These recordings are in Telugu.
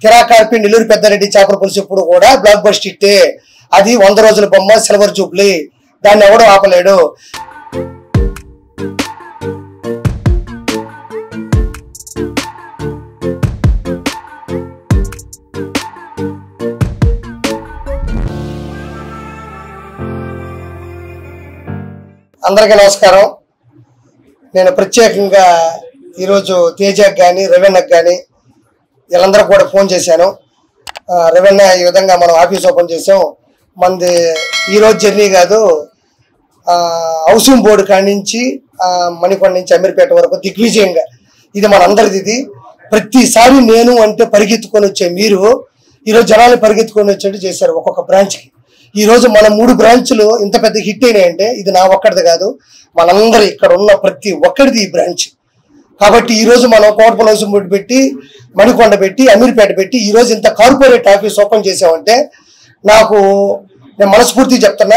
కిరాకార్పి నెల్లూరు పెద్దారెడ్డి చేపల పులుసు ఎప్పుడు కూడా బ్లాక్ బస్ట్ హిట్టే అది వంద రోజుల బొమ్మ సిల్వర్ జూబ్లీ దాన్ని ఎవడో ఆపలేడు అందరికీ నమస్కారం నేను ప్రత్యేకంగా ఈరోజు తేజకు కానీ రవీణకు కానీ వీళ్ళందరూ కూడా ఫోన్ చేశాను ఆ, రవీణ ఈ విధంగా మనం ఆఫీస్ ఓపెన్ చేసాం మనది ఈరోజు జర్నీ కాదు ఆ, హౌసింగ్ బోర్డు కాడి నుంచి ఆ, మణికొండ నుంచి అమీర్పేట వరకు దిగ్విజయంగా ఇది మనందరిది ఇది ప్రతిసారి నేను అంటే పరిగెత్తుకొని వచ్చే మీరు ఈరోజు జనాలు పరిగెత్తుకొని వచ్చేట్టు చేశారు ఒక్కొక్క బ్రాంచ్కి ఈ రోజు మన మూడు బ్రాంచ్లు ఇంత పెద్ద హిట్ అయినాయంటే ఇది నా ఒక్కడిది కాదు మనందరి ఇక్కడ ఉన్న ప్రతి ఒక్కడిది ఈ బ్రాంచ్ కాబట్టి ఈ రోజు మనం కోటపల్లి హౌసింగ్ బోర్డు పెట్టి మణికొండ పెట్టి అమీర్పేట పెట్టి ఈ రోజు ఇంత కార్పొరేట్ ఆఫీస్ ఓపెన్ చేసామంటే నాకు నేను మనస్ఫూర్తిగా చెప్తున్నా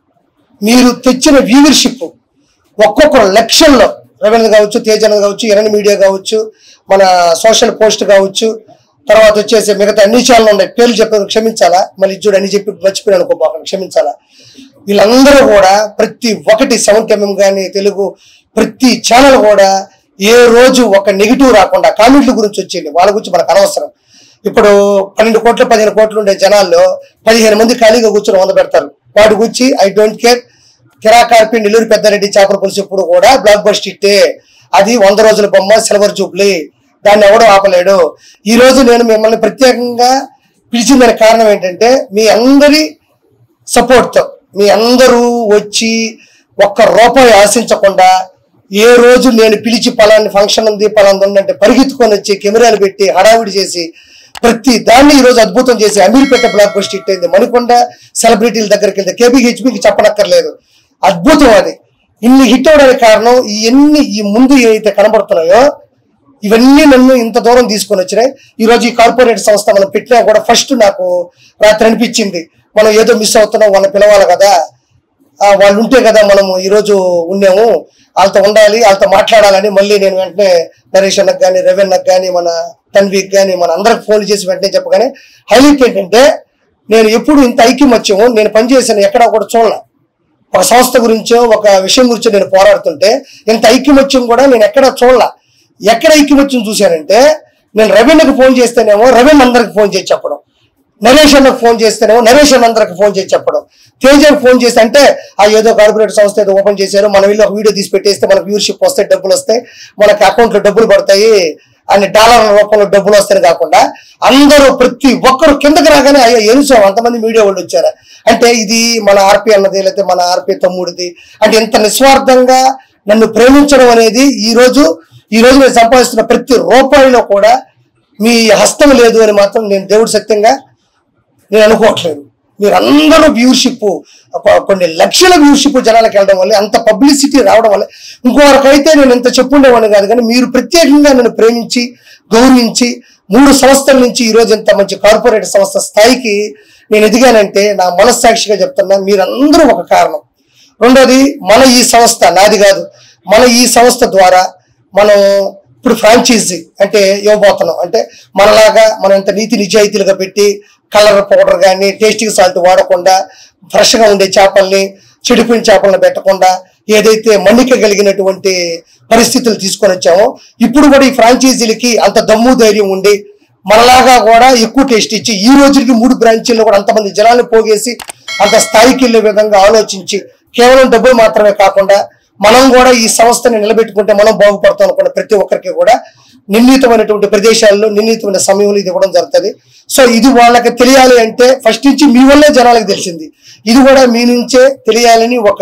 మీరు తెచ్చిన వ్యూవర్షిప్ ఒక్కొక్క లక్షల్లో రవీంద్ర కావచ్చు తేజన్ కావచ్చు ఎరణ్ మీడియా కావచ్చు మన సోషల్ పోస్ట్ కావచ్చు తర్వాత వచ్చేసి మిగతా అన్ని ఛానల్ ఉన్నాయి పేర్లు చెప్పేది క్షమించాలా మళ్ళీ చూడు అని చెప్పి మర్చిపోయాను అనుకోబాకండి క్షమించాలా వీళ్ళందరూ కూడా ప్రతి ఒక్కటి సెవెన్ ఎంఎం కానీ తెలుగు ప్రతి ఛానల్ కూడా ఏ రోజు ఒక నెగిటివ్ రాకుండా కామెంట్ల గురించి వచ్చింది వాళ్ళ గురించి మనకు అనవసరం ఇప్పుడు పన్నెండు కోట్లు పదిహేను కోట్లు ఉండే జనాల్లో పదిహేను మంది ఖాళీగా కూర్చొని వంద పెడతారు వాటి గురించి ఐ డోంట్ కేర్ కిరాకార్పి నెల్లూరు పెద్దారెడ్డి చేపల పులుసు ఎప్పుడు కూడా బ్లాక్ బస్ట్ హిట్టే అది వంద రోజుల బొమ్మ సిల్వర్ జూబ్లీ దాన్ని ఎవడో ఆపలేడు ఈ రోజు నేను మిమ్మల్ని ప్రత్యేకంగా పిలిచిన కారణం ఏంటంటే మీ అందరి సపోర్ట్తో మీ అందరూ వచ్చి ఒక్క రూపాయి ఆశించకుండా ఏ రోజు నేను పిలిచి పలాని ఫంక్షన్ ఉంది పలాంది ఉందంటే పరిగెత్తుకొని వచ్చి కెమెరాలు పెట్టి హడావిడి చేసి ప్రతి దాన్ని ఈ రోజు అద్భుతం చేసి అమీర్పేట బ్లాక్ బస్ట్ హిట్ అయింది మణికొండ సెలబ్రిటీల దగ్గరికి వెళ్తే కేబీహెచ్పికి చెప్పనక్కర్లేదు అద్భుతం అది ఇన్ని హిట్ అవడానికి కారణం ఈ ఎన్ని ఈ ముందు ఏవైతే కనబడుతున్నాయో ఇవన్నీ నన్ను ఇంత దూరం తీసుకొని వచ్చినాయి ఈ రోజు ఈ కార్పొరేట్ సంస్థ మనం పెట్టినా కూడా ఫస్ట్ నాకు రాత్రి అనిపించింది మనం ఏదో మిస్ అవుతున్నాం వాళ్ళని పిలవాలి కదా ఆ, వాళ్ళు ఉంటే కదా మనము ఈరోజు ఉన్నాము వాళ్ళతో ఉండాలి వాళ్ళతో మాట్లాడాలని మళ్ళీ నేను వెంటనే నరేష్ అన్నకు కానీ రవీణకు కానీ మన తన్వీక్ కానీ మన అందరికి ఫోన్ చేసి వెంటనే చెప్పగానే హైలైట్ ఏంటంటే నేను ఎప్పుడు ఇంత ఐక్యమత్యము నేను పనిచేసాను ఎక్కడా కూడా చూడలే ఒక సంస్థ గురించో ఒక విషయం గురించో నేను పోరాడుతుంటే ఇంత ఐక్యమత్యం కూడా నేను ఎక్కడ చూడలా ఎక్కడ ఐక్యమత్యం చూశానంటే నేను రవీణకు ఫోన్ చేస్తేనేమో రవీణ్ అందరికి ఫోన్ చేసి చెప్పడం నరేష్ అన్నకు ఫోన్ చేస్తేనేమో నరేష్ అన్న అందరికి ఫోన్ చేసి చెప్పడం తేజకు ఫోన్ చేస్తే అంటే ఆ ఏదో కార్పొరేట్ సంస్థ ఏదో ఓపెన్ చేశారు మనం వెళ్ళి ఒక వీడియో తీసి పెట్టేస్తే మనకు వ్యూర్షిప్ వస్తాయి డబ్బులు వస్తాయి మనకి అకౌంట్లో డబ్బులు పడతాయి అన్ని డాలర్ల రూపంలో డబ్బులు వస్తాయి కాకుండా అందరూ ప్రతి ఒక్కరు కిందకి రాగానే అయ్యో ఎనుసాం అంతమంది మీడియా వాళ్ళు వచ్చారా అంటే ఇది మన ఆర్పి అన్నది లేకపోతే మన ఆర్పి తమ్ముడిది అంటే ఇంత నిస్వార్థంగా నన్ను ప్రేమించడం అనేది ఈ రోజు ఈ రోజు నేను సంపాదిస్తున్న ప్రతి రూపాయిలో కూడా మీ హస్తం లేదు అని మాత్రం నేను దేవుడి సత్యంగా నేను అనుకోవట్లేదు మీరందరూ వ్యూర్షిప్ కొన్ని లక్షల వ్యూర్షిప్ జనాలకు వెళ్ళడం వల్ల అంత పబ్లిసిటీ రావడం వల్ల ఇంకొకరికైతే నేను ఇంత చెప్పుండేవాడిని కాదు కానీ మీరు ప్రత్యేకంగా నన్ను ప్రేమించి గౌరవించి మూడు సంవత్సరాల నుంచి ఈ రోజు ఇంత మంచి కార్పొరేట్ సంస్థ స్థాయికి నేను ఎదిగానంటే నా మనస్సాక్షిగా చెప్తున్నా మీరందరూ ఒక కారణం రెండోది మన ఈ సంస్థ నాది కాదు మన ఈ సంస్థ ద్వారా మనం ఇప్పుడు ఫ్రాంచైజీ అంటే ఇవ్వబోతున్నాం అంటే మనలాగా మనం ఇంత నీతి నిజాయితీలుగా పెట్టి కలర్ పౌడర్ కానీ టేస్టింగ్ సాల్ట్ వాడకుండా ఫ్రెష్గా ఉండే చేపల్ని చెడిపోయిన చేపలను పెట్టకుండా ఏదైతే మన్నిక కలిగినటువంటి పరిస్థితులు తీసుకొని వచ్చామో ఇప్పుడు కూడా ఈ ఫ్రాంచైజీలకి అంత దమ్ము ధైర్యం ఉండి మనలాగా కూడా ఎక్కువ టేస్ట్ ఇచ్చి ఈ రోజుకి మూడు బ్రాంచీల్లో కూడా అంతమంది జనాలను పోగేసి అంత స్థాయికి వెళ్ళే విధంగా ఆలోచించి కేవలం డబ్బులు మాత్రమే కాకుండా మనం కూడా ఈ సంస్థని నిలబెట్టుకుంటే మనం బాగుపడతాం అనుకున్న ప్రతి ఒక్కరికి కూడా నిర్ణీతమైనటువంటి ప్రదేశాల్లో నిర్ణీతమైన సమయంలో ఇది ఇవ్వడం జరుగుతుంది సో ఇది వాళ్ళకి తెలియాలి అంటే ఫస్ట్ నుంచి మీ వల్లే జనాలకు తెలిసింది ఇది కూడా మీ నుంచే తెలియాలని ఒక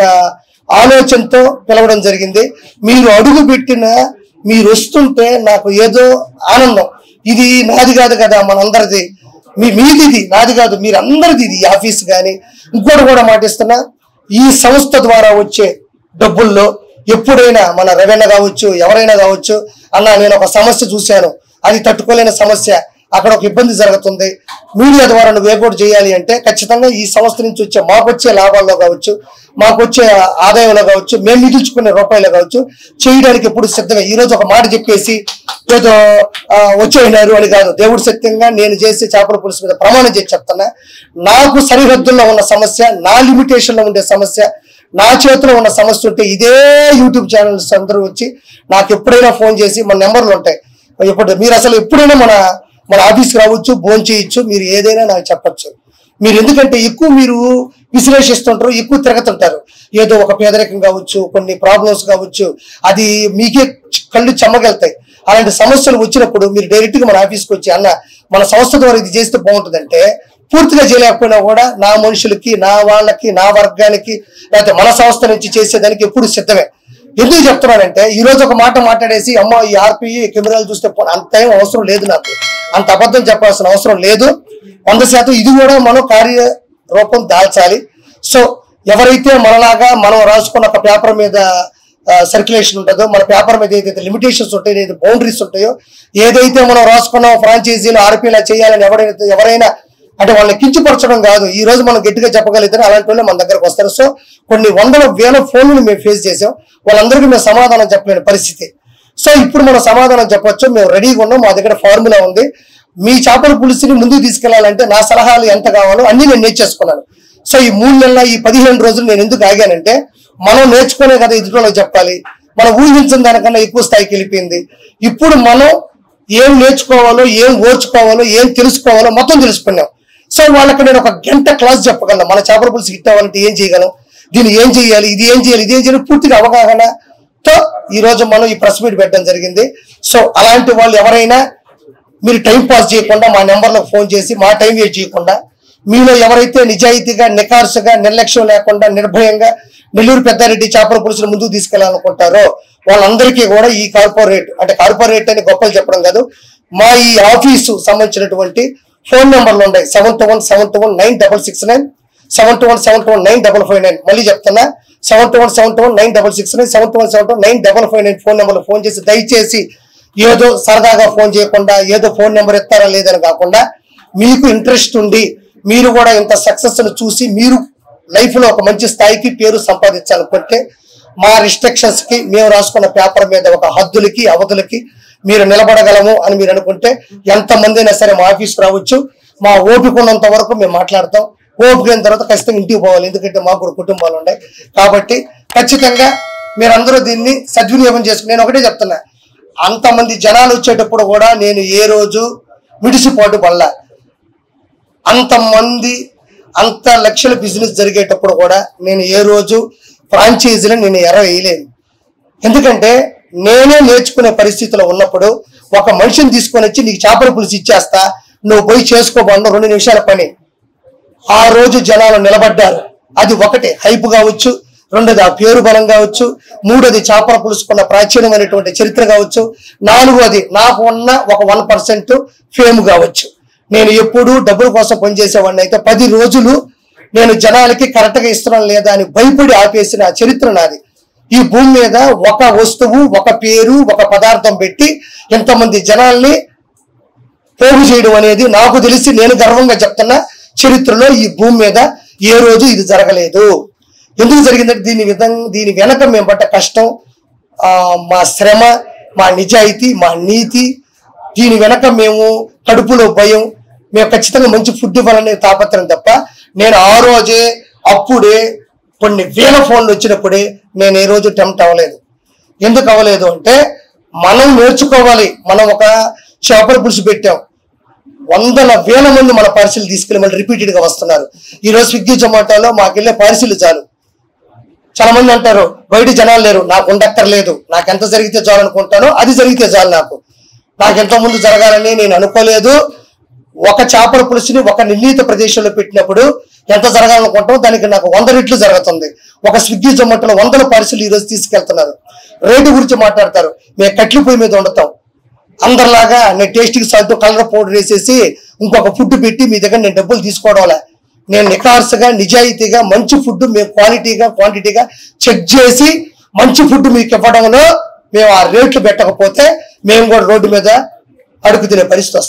ఆలోచనతో పిలవడం జరిగింది మీరు అడుగు పెట్టిన మీరు వస్తుంటే నాకు ఏదో ఆనందం ఇది నాది కాదు కదా మనందరిది మీ మీది ఇది నాది కాదు మీరందరిది ఇది ఈ ఆఫీస్ కానీ ఇంకోటి కూడా మాటిస్తున్నా ఈ సంస్థ ద్వారా వచ్చే డబ్బుల్లో ఎప్పుడైనా మన రవీణ కావచ్చు ఎవరైనా కావచ్చు అన్న నేను ఒక సమస్య చూశాను అది తట్టుకోలేని సమస్య అక్కడ ఒక ఇబ్బంది జరుగుతుంది మీడియా ద్వారా నువ్వు ఏర్పాటు చేయాలి అంటే ఖచ్చితంగా ఈ సంస్థ నుంచి వచ్చే మాకు వచ్చే లాభాల్లో కావచ్చు మాకు వచ్చే ఆదాయంలో కావచ్చు మేము మిగిల్చుకునే రూపాయలు కావచ్చు చేయడానికి ఎప్పుడు సిద్ధమే ఈ రోజు ఒక మాట చెప్పేసి ఏదో ఆ, వచ్చేయినారు అని కాదు దేవుడి సత్యంగా నేను చేసే చేపల పులుసు మీద ప్రమాణం చేసి చెప్తున్నా నాకు సరిహద్దుల్లో ఉన్న సమస్య నా లిమిటేషన్ లో ఉండే సమస్య నా చేతిలో ఉన్న సమస్య ఉంటే ఇదే యూట్యూబ్ ఛానల్స్ అందరూ వచ్చి నాకు ఎప్పుడైనా ఫోన్ చేసి మన నెంబర్లు ఉంటాయి ఇప్పుడు మీరు అసలు ఎప్పుడైనా మన మన ఆఫీస్కి రావచ్చు ఫోన్ చేయొచ్చు మీరు ఏదైనా నాకు చెప్పొచ్చు మీరు ఎందుకంటే ఎక్కువ మీరు విశ్లేషిస్తుంటారు ఎక్కువ తిరగతుంటారు ఏదో ఒక పేదరికం కావచ్చు కొన్ని ప్రాబ్లమ్స్ కావచ్చు అది మీకే కళ్ళు చెమ్మగలుగుతాయి అలాంటి సమస్యలు వచ్చినప్పుడు మీరు డైరెక్ట్ గా మన ఆఫీస్కి వచ్చి అన్న మన సంస్థ ద్వారా ఇది చేస్తే బాగుంటుందంటే పూర్తిగా చేయలేకపోయినా కూడా నా మనుషులకి నా వాళ్ళకి నా వర్గానికి లేకపోతే మన సంస్థ నుంచి చేసేదానికి ఎప్పుడు సిద్ధమే ఎందుకు చెప్తున్నానంటే ఈ రోజు ఒక మాట మాట్లాడేసి అమ్మ ఈ ఆర్పి కెమెరాలు చూస్తే పో- అంత ఏం అవసరం లేదు నాకు అంత అబద్ధం చెప్పాల్సిన అవసరం లేదు వంద శాతం ఇది కూడా మనం కార్య రూపం దాల్చాలి సో ఎవరైతే మనలాగా మనం రాసుకున్న ఒక పేపర్ మీద సర్క్యులేషన్ ఉంటుందో మన పేపర్ మీద ఏదైతే లిమిటేషన్స్ ఉంటాయో ఏదైతే బౌండరీస్ ఉంటాయో ఏదైతే మనం రాసుకున్న ఫ్రాంచైజీలు ఆర్పీలా చేయాలని ఎవరైనా ఎవరైనా అంటే వాళ్ళని కించపరచడం కాదు ఈ రోజు మనం గట్టిగా చెప్పగలిగితే అలాంటి వాళ్ళు మన దగ్గరకు వస్తారు సో కొన్ని వందల వేల ఫోన్లు మేము ఫేస్ చేసాం వాళ్ళందరికీ మేము సమాధానం చెప్పలేని పరిస్థితి సో ఇప్పుడు మనం సమాధానం చెప్పొచ్చు మేము రెడీగా ఉన్నాం మా దగ్గర ఫార్ములా ఉంది మీ చేపల పులుసుని ముందుకు తీసుకెళ్లాలంటే నా సలహాలు ఎంత కావాలో అన్ని నేను నేర్చేసుకున్నాను సో ఈ మూడు నెలల ఈ పదిహేను రోజులు నేను ఎందుకు ఆగానంటే మనం నేర్చుకునే కదా ఎదుటిలోకి చెప్పాలి మనం ఊహించిన దానికన్నా ఎక్కువ స్థాయికి వెళ్ళిపోయింది ఇప్పుడు మనం ఏం నేర్చుకోవాలో ఏం ఓర్చుకోవాలో ఏం తెలుసుకోవాలో మొత్తం తెలుసుకున్నాం సో వాళ్ళకి నేను ఒక గంట క్లాస్ చెప్పగలను మన చేపల పులుసు హిట్ అవ్వాలంటే ఏం చేయగలం దీన్ని ఏం చేయాలి ఇది ఏం చేయాలి ఇది ఏం చేయాలి పూర్తిగా అవగాహనతో ఈ రోజు మనం ఈ ప్రెస్ మీట్ పెట్టడం జరిగింది సో అలాంటి వాళ్ళు ఎవరైనా మీరు టైం పాస్ చేయకుండా మా నెంబర్లో ఫోన్ చేసి మా టైం వేస్ట్ చేయకుండా మీలో ఎవరైతే నిజాయితీగా నికార్సుగా నిర్లక్ష్యం లేకుండా నిర్భయంగా నెల్లూరు పెద్దారెడ్డి చేపల పులుసును ముందుకు తీసుకెళ్లాలనుకుంటారో వాళ్ళందరికీ కూడా ఈ కార్పొరేట్ అంటే కార్పొరేట్ అని గొప్పలు చెప్పడం కాదు మా ఈ ఆఫీసు సంబంధించినటువంటి ఫోన్ నెంబర్లు ఉన్నాయి seven two one seven two one nine double six nine seven two one seven two one nine double five nine మళ్ళీ చెప్తున్నా seven two one seven two one nine double six nine seven two one seven two nine double five nine phone నెంబర్లో ఫోన్ చేసి దయచేసి ఏదో సరదాగా ఫోన్ చేయకుండా ఏదో ఫోన్ నెంబర్ ఇస్తారా లేదని కాకుండా మీకు ఇంట్రెస్ట్ ఉండి మీరు కూడా ఇంత సక్సెస్ ను చూసి మీరు లైఫ్ లో ఒక మంచి స్థాయికి పేరు సంపాదించాలనుకుంటే మా రిస్ట్రిక్షన్స్ కి మేము రాసుకున్న పేపర్ మీద ఒక హద్దులకి అవధులకి మీరు నిలబడగలము అని మీరు అనుకుంటే ఎంత మంది అయినా సరే మా ఆఫీస్కి రావచ్చు మా ఓపిక ఉన్నంత వరకు మేము మాట్లాడతాం ఓపిక అయిన తర్వాత ఖచ్చితంగా ఇంటికి పోవాలి ఎందుకంటే మాకు కూడా కుటుంబాలు ఉన్నాయి కాబట్టి ఖచ్చితంగా మీరందరూ దీన్ని సద్వినియోగం చేసుకుని నేను ఒకటే చెప్తున్నా అంతమంది జనాలు వచ్చేటప్పుడు కూడా నేను ఏ రోజు విడిసిపోటు పడలా అంతమంది అంత లక్షల బిజినెస్ జరిగేటప్పుడు కూడా నేను ఏ రోజు ఫ్రాంచైజీలో నేను ఎర వేయలేను ఎందుకంటే నేనే నేర్చుకునే పరిస్థితిలో ఉన్నప్పుడు ఒక మనిషిని తీసుకొని వచ్చి నీకు చేపల పులుసు ఇచ్చేస్తా నువ్వు పోయి చేసుకోబోను రెండు నిమిషాల పని ఆ రోజు జనాలు నిలబడ్డారు అది ఒకటి హైప్ కావచ్చు రెండోది ఆ పేరు బలం కావచ్చు మూడోది చేపల పులుసుకున్న ప్రాచీనమైనటువంటి చరిత్ర కావచ్చు నాలుగోది నాకు ఉన్న ఒక వన్ పర్సెంట్ ఫేమ్ కావచ్చు నేను ఎప్పుడు డబ్బుల కోసం పనిచేసేవాడిని అయితే పది రోజులు నేను జనాలకి కరెక్ట్ గా ఇస్తున్నాం లేదా అని భయపడి ఆపేసిన ఆ చరిత్ర నాది ఈ భూమి మీద ఒక వస్తువు ఒక పేరు ఒక పదార్థం పెట్టి ఇంతమంది జనాల్ని పోగు చేయడం అనేది నాకు తెలిసి నేను గర్వంగా చెప్తున్నా చరిత్రలో ఈ భూమి మీద ఏ రోజు ఇది జరగలేదు ఎందుకు జరిగిందంటే దీని విధంగా దీని వెనక మేము పడ్డ కష్టం ఆ, మా శ్రమ మా నిజాయితీ మా నీతి దీని వెనక మేము కడుపులో భయం మేము ఖచ్చితంగా మంచి ఫుడ్ ఇవ్వాలనే తాపత్రం తప్ప నేను ఆ రోజే అప్పుడే కొన్ని వేల ఫోన్లు వచ్చినప్పుడే నేను ఏ రోజు టెంప్ట్ అవ్వలేదు ఎందుకు అవ్వలేదు అంటే మనం నేర్చుకోవాలి మనం ఒక చేపల పులుసు పెట్టాం వందల వేల మంది మన పార్సిల్ తీసుకెళ్ళి మళ్ళీ రిపీటెడ్ గా వస్తున్నారు ఈ రోజు స్విగ్గీ జొమాటోలో మాకు వెళ్ళే పార్సిల్ చాలు చాలా మంది అంటారు బయట జనాలు లేరు నాకు ఉండక్కర్లేదు నాకు ఎంత జరిగితే చాలు అనుకుంటానో అది జరిగితే చాలు నాకు నాకు ఎంతో ముందు జరగాలని నేను అనుకోలేదు ఒక చేపల పులుసుని ఒక నిర్ణీత ప్రదేశంలో పెట్టినప్పుడు ఎంత జరగాలనుకుంటామో దానికి నాకు వంద రెట్లు జరుగుతుంది ఒక స్విగ్గీ జొమాటోలో వందల పార్సిల్ ఈ రోజు తీసుకెళ్తున్నారు రేటు గురించి మాట్లాడతారు మేము కట్ల పొయ్యి మీద వండుతాం అందరిలాగా నేను టేస్ట్కి సాల్ట్ కలర్ పౌడర్ వేసేసి ఇంకొక ఫుడ్ పెట్టి మీ దగ్గర నేను డబ్బులు తీసుకోవడంలే నేను నికార్సుగా నిజాయితీగా మంచి ఫుడ్ మేము క్వాలిటీగా క్వాంటిటీగా చెక్ చేసి మంచి ఫుడ్ మీకు ఇవ్వడంలో మేము ఆ రేట్లు పెట్టకపోతే మేము కూడా రోడ్డు మీద అడుగు తినే పరిస్థితి వస్తుంది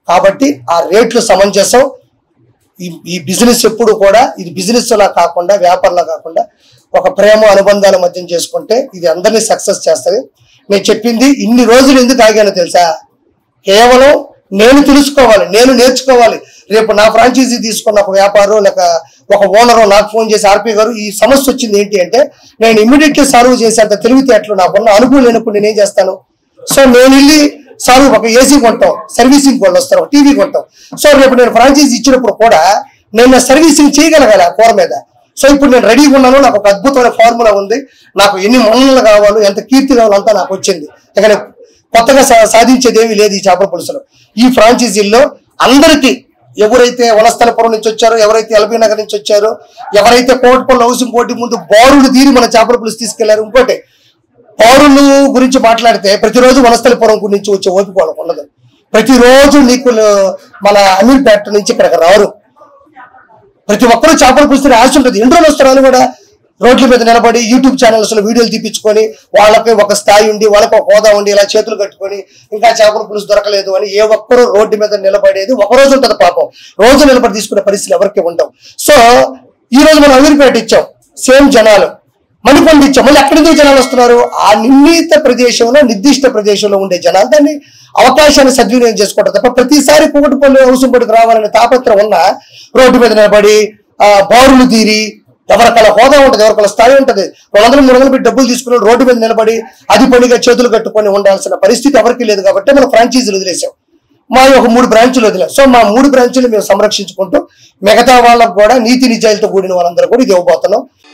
కాబట్టి ఆ రేట్లు సమంజసం ఈ ఈ బిజినెస్ ఎప్పుడు కూడా ఇది బిజినెస్ లా కాకుండా వ్యాపారంలా కాకుండా ఒక ప్రేమ అనుబంధాల మధ్య చేసుకుంటే ఇది అందరినీ సక్సెస్ చేస్తుంది నేను చెప్పింది ఇన్ని రోజులు ఎందుకు ఆగానో తెలుసా కేవలం నేను తెలుసుకోవాలి నేను నేర్చుకోవాలి రేపు నా ఫ్రాంచైజీ తీసుకున్న ఒక వ్యాపారం లేక ఒక ఓనర్ నాకు ఫోన్ చేసి ఆర్పి గారు ఈ సమస్య వచ్చింది ఏంటి అంటే నేను ఇమ్మీడియట్లీ సాల్వ్ చేసేంత తెలివితేటలు నాకున్న అనుభవం లేనప్పుడు నేనేం చేస్తాను సో నేను వెళ్ళి సాల్వ్ ఒక ఏసీ కొంటాం సర్వీసింగ్ వాళ్ళు వస్తారు ఒక టీవీ కొంటాం సో రేపు నేను ఫ్రాంచైజీ ఇచ్చినప్పుడు కూడా నేను నా సర్వీసింగ్ చేయగలగాలి ఆ కూర మీద సో ఇప్పుడు నేను రెడీగా ఉన్నాను నాకు ఒక అద్భుతమైన ఫార్ములా ఉంది నాకు ఎన్ని మన్నలు కావాలో ఎంత కీర్తి కావాలో అంతా నాకు వచ్చింది ఇక నేను కొత్తగా సా- సాధించేది ఏమీ లేదు ఈ చేపల పులుసులో ఈ ఫ్రాంచైజీల్లో అందరికీ ఎవరైతే వనస్థలపురం నుంచి వచ్చారో ఎవరైతే ఎల్బీ నగర్ నుంచి వచ్చారో ఎవరైతే కోటపల్లి హౌసింగ్ కోటి ముందు బారులు తీరి మన చేపల పులుసు తీసుకెళ్లారు ఇంకోటి పౌరులు గురించి మాట్లాడితే ప్రతిరోజు వనస్థలపురం గురించి వచ్చే ఓపిక వాళ్ళకు ఉండదు ప్రతిరోజు నీకు మన అమీర్పేట నుంచి ఇక్కడికి రారు ప్రతి ఒక్కరూ చేపలు పులుసుని ఆశ ఉంటుంది ఎన్ని రోజులు వస్తారు వాళ్ళు కూడా రోడ్ల మీద నిలబడి యూట్యూబ్ ఛానల్స్ లో వీడియోలు తీపించుకొని వాళ్ళకి ఒక స్థాయి ఉండి వాళ్ళకి ఒక హోదా ఉండి ఇలా చేతులు కట్టుకొని ఇంకా చేపల పులుసు దొరకలేదు అని ఏ ఒక్కరు రోడ్డు మీద నిలబడేది ఒక రోజు ఉంటుంది పాపం రోజు నిలబడి తీసుకునే పరిస్థితులు ఎవరికి ఉండవు సో ఈ రోజు మనం అమీర్పేట ఇచ్చాం సేమ్ జనాలు మణికొండ ఇచ్చాం మళ్ళీ ఎక్కడి నుంచి జనాలు వస్తున్నారు ఆ నిర్ణీత ప్రదేశంలో నిర్దిష్ట ప్రదేశంలో ఉండే జనాలు దాన్ని అవకాశాన్ని సద్వినియోగం చేసుకుంటారు తప్ప ప్రతిసారి కూకటిపల్లి హౌసింగ్ బోర్డుకు రావాలనే తాపత్రం ఉన్న రోడ్డు మీద నిలబడి ఆ బారులు తీరి ఎవరికల హోదా ఉంటుంది ఎవరికల స్థాయి ఉంటుంది రెండు వందలు మూడు వందలు పెట్టి డబ్బులు తీసుకుని రోడ్డు మీద నిలబడి అది పనిగా చేతులు కట్టుకొని ఉండాల్సిన పరిస్థితి ఎవరికి లేదు కాబట్టి మనం ఫ్రాంచైజీలు వదిలేసాం మా ఒక మూడు బ్రాంచులు వదిలాం సో మా మూడు బ్రాంచులు మేము సంరక్షించుకుంటూ మిగతా వాళ్ళకు కూడా నీతి నిజాయితీతో కూడిన వాళ్ళందరూ కూడా ఇది ఇవ్వబోతున్నాం